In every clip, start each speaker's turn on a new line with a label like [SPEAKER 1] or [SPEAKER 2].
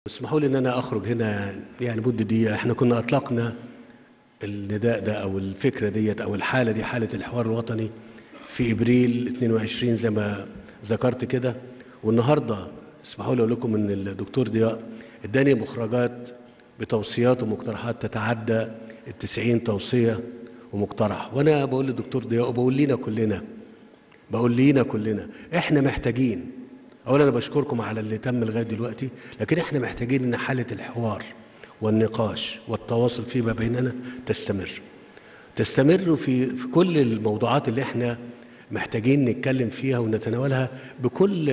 [SPEAKER 1] اسمحوا لي ان انا اخرج هنا يعني مده دقيقه احنا كنا اطلقنا النداء ده او الفكره ديت او الحاله دي حاله الحوار الوطني في ابريل 22 زي ما ذكرت كده والنهارده اسمحوا لي اقول لكم ان الدكتور ضياء اداني مخرجات بتوصيات ومقترحات تتعدى ال 90 توصيه ومقترح وانا بقول للدكتور ضياء وبقول لينا كلنا بقول لينا كلنا احنا محتاجين اولا انا بشكركم على اللي تم لغايه دلوقتي لكن احنا محتاجين ان حاله الحوار والنقاش والتواصل فيما بيننا تستمر تستمر في في كل الموضوعات اللي احنا محتاجين نتكلم فيها ونتناولها بكل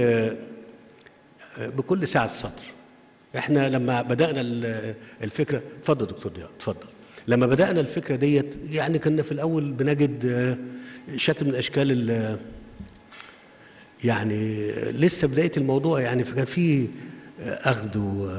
[SPEAKER 1] بكل سعه صدر احنا لما بدانا ال- الفكره اتفضل دكتور ضياء اتفضل لما بدانا الفكره ديت يعني كنا في الاول بنجد آه، شكل من اشكال ال- يعني لسه بدايه الموضوع يعني فكان في اخذ و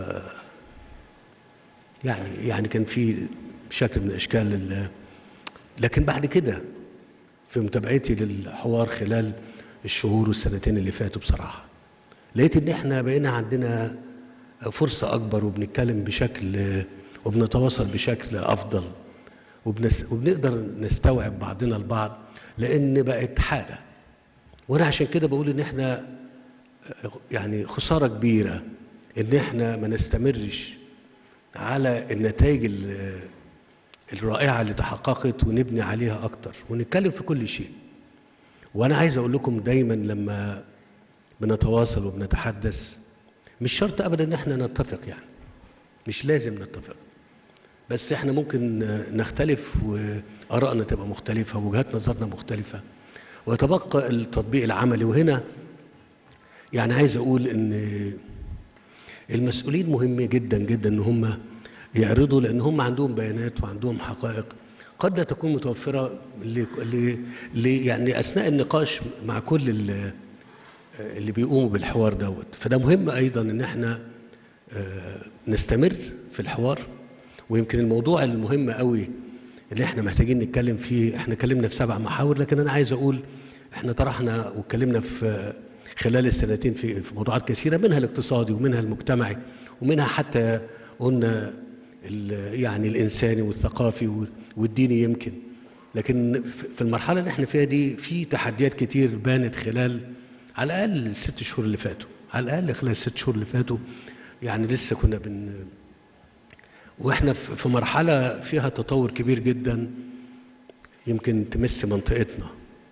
[SPEAKER 1] يعني يعني كان في شكل من اشكال ال- لكن بعد كده في متابعتي للحوار خلال الشهور والسنتين اللي فاتوا بصراحه لقيت ان احنا بقينا عندنا فرصه اكبر وبنتكلم بشكل وبنتواصل بشكل افضل وبنس وبنقدر نستوعب بعضنا البعض لان بقت حاله وانا عشان كده بقول ان احنا يعني خساره كبيره ان احنا ما نستمرش على النتائج ال- الرائعه اللي تحققت ونبني عليها اكتر ونتكلم في كل شيء وانا عايز اقول لكم دايما لما بنتواصل وبنتحدث مش شرط ابدا ان احنا نتفق يعني مش لازم نتفق بس احنا ممكن نختلف وارائنا تبقى مختلفه ووجهات نظرنا مختلفه ويتبقى التطبيق العملي وهنا يعني عايز اقول ان المسؤولين مهم جدا جدا ان هم يعرضوا لان هم عندهم بيانات وعندهم حقائق قد لا تكون متوفره ل... ل... ل... يعني اثناء النقاش مع كل ال- اللي بيقوموا بالحوار دوت فده مهم ايضا ان احنا آه، نستمر في الحوار ويمكن الموضوع المهم قوي اللي احنا محتاجين نتكلم فيه احنا اتكلمنا في سبع محاور لكن انا عايز اقول احنا طرحنا واتكلمنا في خلال السنتين في في موضوعات كثيره منها الاقتصادي ومنها المجتمعي ومنها حتى قلنا ال- يعني الانساني والثقافي وال- والديني يمكن لكن في- في المرحله اللي احنا فيها دي في تحديات كتير بانت خلال على الاقل الست شهور اللي فاتوا على الاقل خلال الست شهور اللي فاتوا يعني لسه كنا بن واحنا في في مرحله فيها تطور كبير جدا يمكن تمس منطقتنا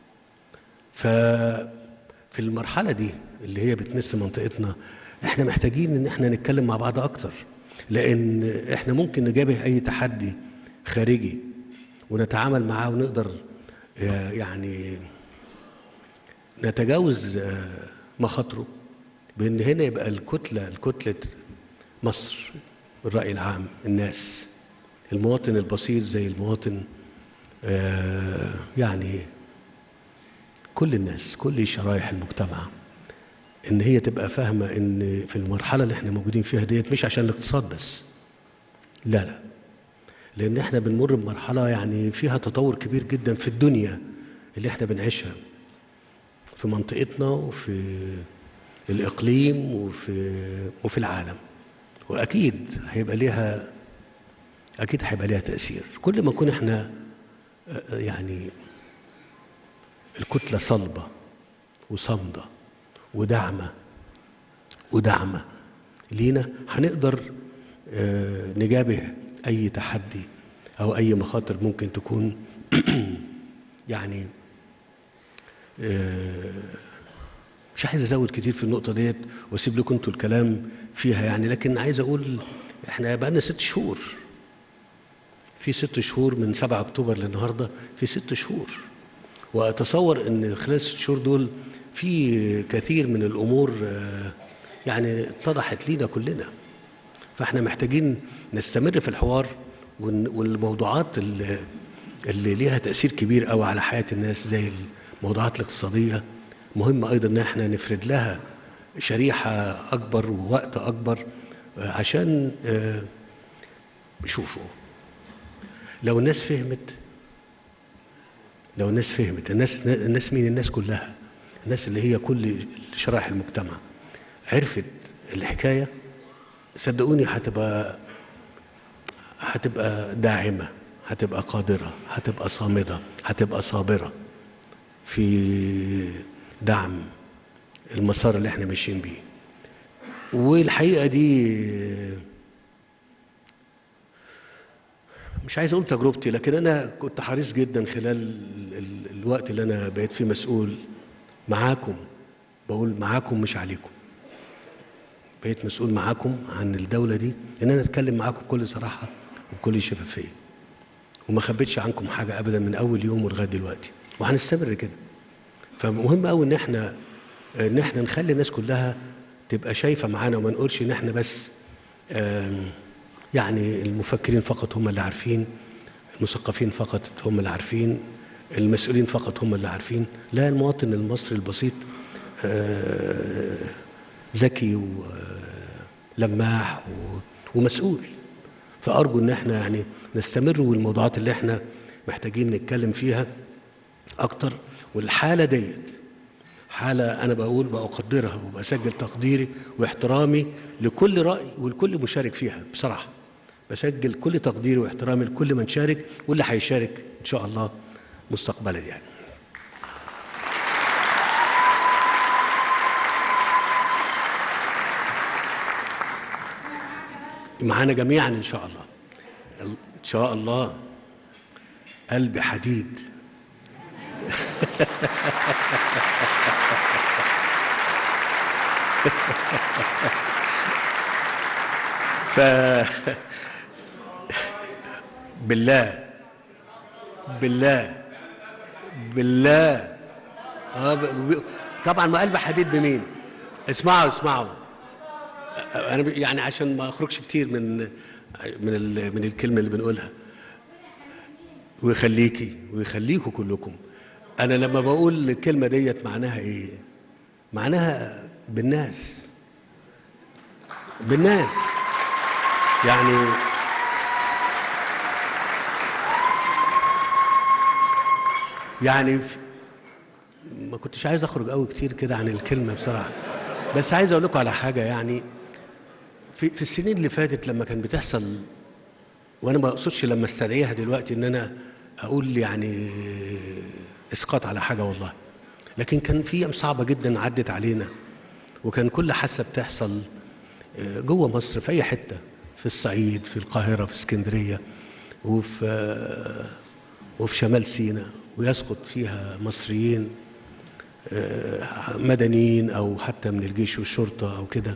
[SPEAKER 1] ففي المرحله دي اللي هي بتمس منطقتنا احنا محتاجين ان احنا نتكلم مع بعض اكتر لان احنا ممكن نجابه اي تحدي خارجي ونتعامل معاه ونقدر آه، يعني نتجاوز آه، مخاطره بان هنا يبقى الكتله الكتله مصر الراي العام الناس المواطن البسيط زي المواطن آه، يعني كل الناس كل شرائح المجتمع ان هي تبقى فاهمه ان في المرحله اللي احنا موجودين فيها ديت مش عشان الاقتصاد بس لا لا لان احنا بنمر بمرحله يعني فيها تطور كبير جدا في الدنيا اللي احنا بنعيشها في منطقتنا وفي الاقليم وفي وفي العالم واكيد هيبقى ليها اكيد هيبقى ليها تاثير كل ما نكون احنا آه، يعني الكتله صلبه وصامده وداعمه وداعمه لينا هنقدر آه، نجابه اي تحدي او اي مخاطر ممكن تكون يعني آه، مش عايز ازود كتير في النقطه ديت واسيب لكم انتوا الكلام فيها يعني لكن عايز اقول احنا بقالنا ست شهور في ست شهور من 7 اكتوبر للنهارده في ست شهور واتصور ان خلال الست شهور دول في كثير من الامور آه، يعني اتضحت لينا كلنا فاحنا محتاجين نستمر في الحوار ون- والموضوعات اللي, اللي ليها تاثير كبير قوي على حياه الناس زي الموضوعات الاقتصاديه مهم ايضا ان احنا نفرد لها شريحه اكبر ووقت اكبر آه، عشان آه، شوفوا لو الناس فهمت لو الناس فهمت الناس الناس مين الناس كلها الناس اللي هي كل شرائح المجتمع عرفت الحكايه صدقوني هتبقى هتبقى داعمة هتبقى قادرة هتبقى صامدة هتبقى صابرة في دعم المسار اللي احنا ماشيين بيه والحقيقة دي مش عايز اقول تجربتي لكن انا كنت حريص جدا خلال ال- ال- الوقت اللي انا بقيت فيه مسؤول معاكم بقول معاكم مش عليكم بقيت مسؤول معاكم عن الدولة دي ان انا اتكلم معاكم بكل صراحة وبكل شفافية وما خبيتش عنكم حاجة ابدا من اول يوم ولغاية دلوقتي وهنستمر كده فمهم قوي ان احنا ان احنا نخلي الناس كلها تبقى شايفة معانا وما نقولش ان احنا بس آم، يعني المفكرين فقط هم اللي عارفين المثقفين فقط هم اللي عارفين المسؤولين فقط هم اللي عارفين لا المواطن المصري البسيط آه، ذكي ولماح ومسؤول فأرجو إن احنا يعني نستمر والموضوعات اللي احنا محتاجين نتكلم فيها أكتر والحالة ديت حالة أنا بقول بقدرها وبسجل تقديري واحترامي لكل رأي ولكل مشارك فيها بصراحة بسجل كل تقديري واحترامي لكل من شارك واللي هيشارك إن شاء الله مستقبلا يعني معانا جميعا إن شاء الله إن شاء الله قلبي حديد ف بالله بالله بالله آه ب... ب... طبعا ما قلب حديد بمين اسمعوا اسمعوا انا ب... يعني عشان ما اخرجش كتير من من ال... من الكلمه اللي بنقولها ويخليكي ويخليكوا كلكم انا لما بقول الكلمه ديت معناها ايه معناها بالناس بالناس يعني يعني ف- ما كنتش عايز اخرج قوي كتير كده عن الكلمه بصراحه بس عايز اقول لكم على حاجه يعني في في السنين اللي فاتت لما كان بتحصل وانا ما اقصدش لما استدعيها دلوقتي ان انا اقول يعني اسقاط على حاجه والله لكن كان في ايام صعبه جدا عدت علينا وكان كل حادثه بتحصل آه، جوه مصر في اي حته في الصعيد في القاهره في اسكندريه وفي آه، وفي شمال سيناء ويسقط فيها مصريين آه، مدنيين او حتى من الجيش والشرطه او كده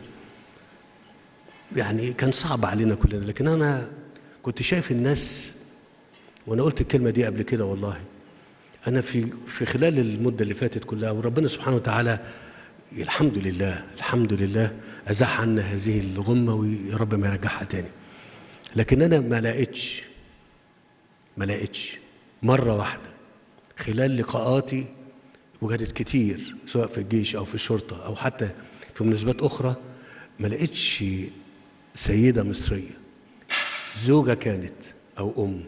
[SPEAKER 1] يعني كان صعب علينا كلنا لكن انا كنت شايف الناس وانا قلت الكلمه دي قبل كده والله انا في في خلال المده اللي فاتت كلها وربنا سبحانه وتعالى الحمد لله الحمد لله ازاح عنا هذه الغمه ويا رب ما يرجعها تاني لكن انا ما لقيتش ما لقيتش مره واحده خلال لقاءاتي وجدت كتير سواء في الجيش او في الشرطه او حتى في مناسبات اخرى ما لقيتش سيده مصريه زوجه كانت او ام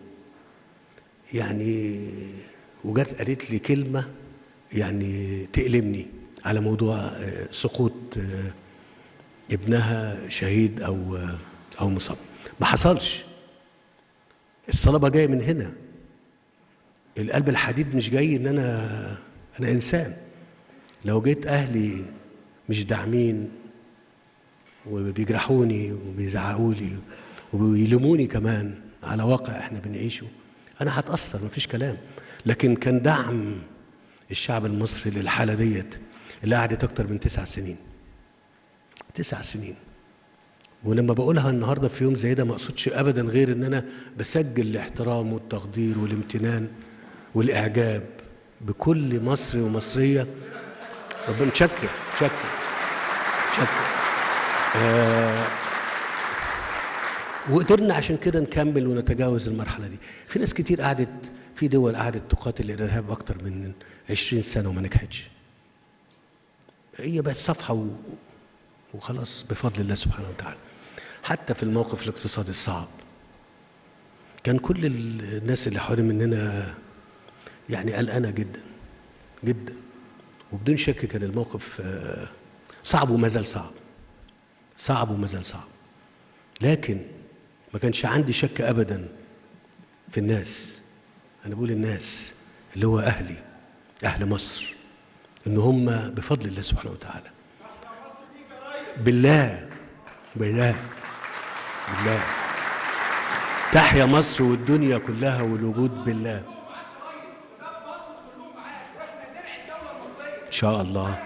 [SPEAKER 1] يعني وجت قالت لي كلمه يعني تألمني على موضوع آه، سقوط آه، ابنها شهيد او آه، او مصاب ما حصلش الصلابه جايه من هنا القلب الحديد مش جاي ان انا انا انسان لو جيت اهلي مش داعمين وبيجرحوني وبيزعقوا لي وبيلوموني كمان على واقع احنا بنعيشه انا هتاثر مفيش كلام لكن كان دعم الشعب المصري للحاله ديت اللي قعدت اكتر من تسع سنين تسع سنين ولما بقولها النهارده في يوم زي ده ما اقصدش ابدا غير ان انا بسجل الاحترام والتقدير والامتنان والاعجاب بكل مصري ومصريه ربنا تشكر تشكر تشكر آه وقدرنا عشان كده نكمل ونتجاوز المرحله دي في ناس كتير قعدت في دول قعدت تقاتل الارهاب اكتر من 20 سنه وما نجحتش هي بقت صفحه و... وخلاص بفضل الله سبحانه وتعالى حتى في الموقف الاقتصادي الصعب كان كل الناس اللي حوالين مننا يعني قلقانه جدا جدا وبدون شك كان الموقف آه، صعب وما زال صعب صعب وما زال صعب لكن ما كانش عندي شك ابدا في الناس انا بقول الناس اللي هو اهلي اهل مصر ان هم بفضل الله سبحانه وتعالى بالله بالله بالله تحيا مصر والدنيا كلها والوجود بالله ان شاء الله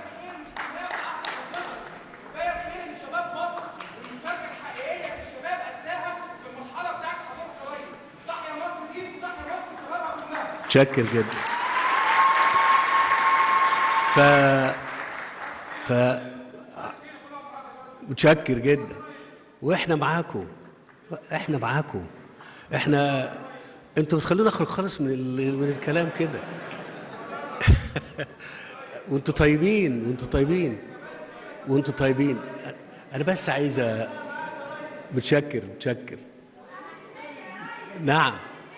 [SPEAKER 2] كفايه خير ان شباب مصر والمشاركه الحقيقيه اللي الشباب اداها في المرحله بتاعت حضرتك يا ريس تحيا مصر دي وتحيا مصر شبابها كلها
[SPEAKER 1] متشكر جدا ف ف متشكر جدا واحنا معاكم احنا معاكم احنا انتوا بتخلونا نخرج خالص من ال... من الكلام كده وانتوا طيبين وانتوا طيبين وانتوا طيبين انا بس عايز أ- متشكر متشكر نعم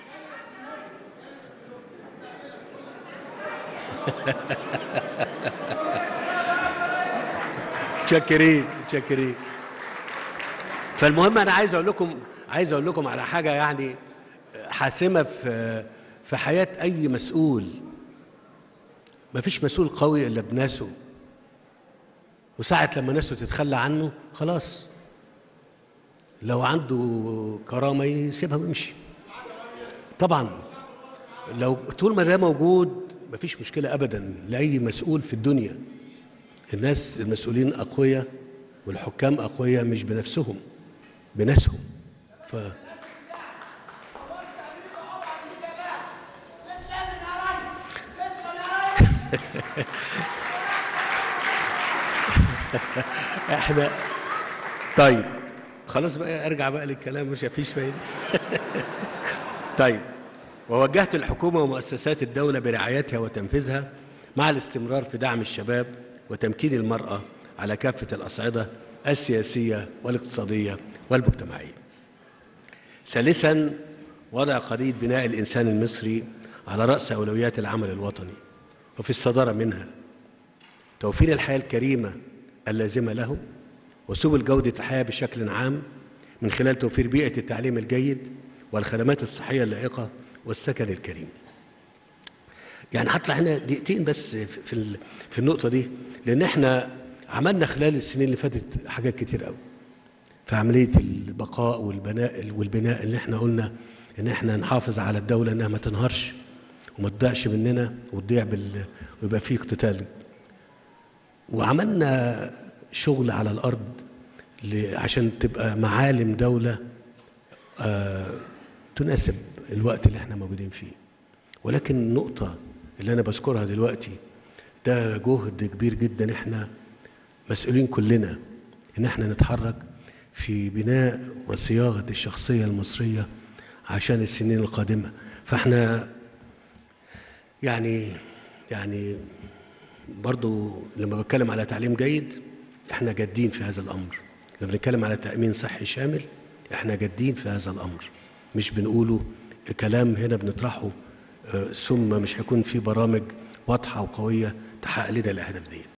[SPEAKER 1] متشكرين متشكرين فالمهم انا عايز اقول لكم عايز اقول لكم على حاجه يعني حاسمه في في حياه اي مسؤول ما فيش مسؤول قوي الا بناسه وساعة لما ناسه تتخلى عنه خلاص لو عنده كرامة يسيبها ويمشي طبعا لو طول ما ده موجود مفيش مشكلة أبدا لأي مسؤول في الدنيا الناس المسؤولين أقوياء والحكام أقوياء مش بنفسهم بناسهم ف... احنا طيب خلاص بقى ارجع بقى للكلام مش فيش فايده طيب ووجهت الحكومه ومؤسسات الدوله برعايتها وتنفيذها مع الاستمرار في دعم الشباب وتمكين المراه على كافه الاصعده السياسيه والاقتصاديه والمجتمعيه. ثالثا وضع قضيه بناء الانسان المصري على راس اولويات العمل الوطني وفي الصداره منها توفير الحياة الكريمة اللازمة له وسبل جودة الحياة بشكل عام من خلال توفير بيئة التعليم الجيد والخدمات الصحية اللائقة والسكن الكريم يعني هطلع هنا دقيقتين بس في ال- في النقطة دي لأن احنا عملنا خلال السنين اللي فاتت حاجات كتير قوي في عملية البقاء والبناء والبناء اللي احنا قلنا ان احنا نحافظ على الدولة انها ما تنهارش وما تضيعش مننا وتضيع بال... ويبقى فيه اقتتال وعملنا شغل على الارض ل- عشان تبقى معالم دوله آه، تناسب الوقت اللي احنا موجودين فيه ولكن النقطه اللي انا بذكرها دلوقتي ده جهد كبير جدا احنا مسؤولين كلنا ان احنا نتحرك في بناء وصياغه الشخصيه المصريه عشان السنين القادمه فاحنا يعني يعني برضو لما بتكلم على تعليم جيد احنا جادين في هذا الامر لما بنتكلم على تامين صحي شامل احنا جادين في هذا الامر مش بنقوله كلام هنا بنطرحه آه، ثم مش هيكون في برامج واضحه وقويه تحقق لنا الاهداف دي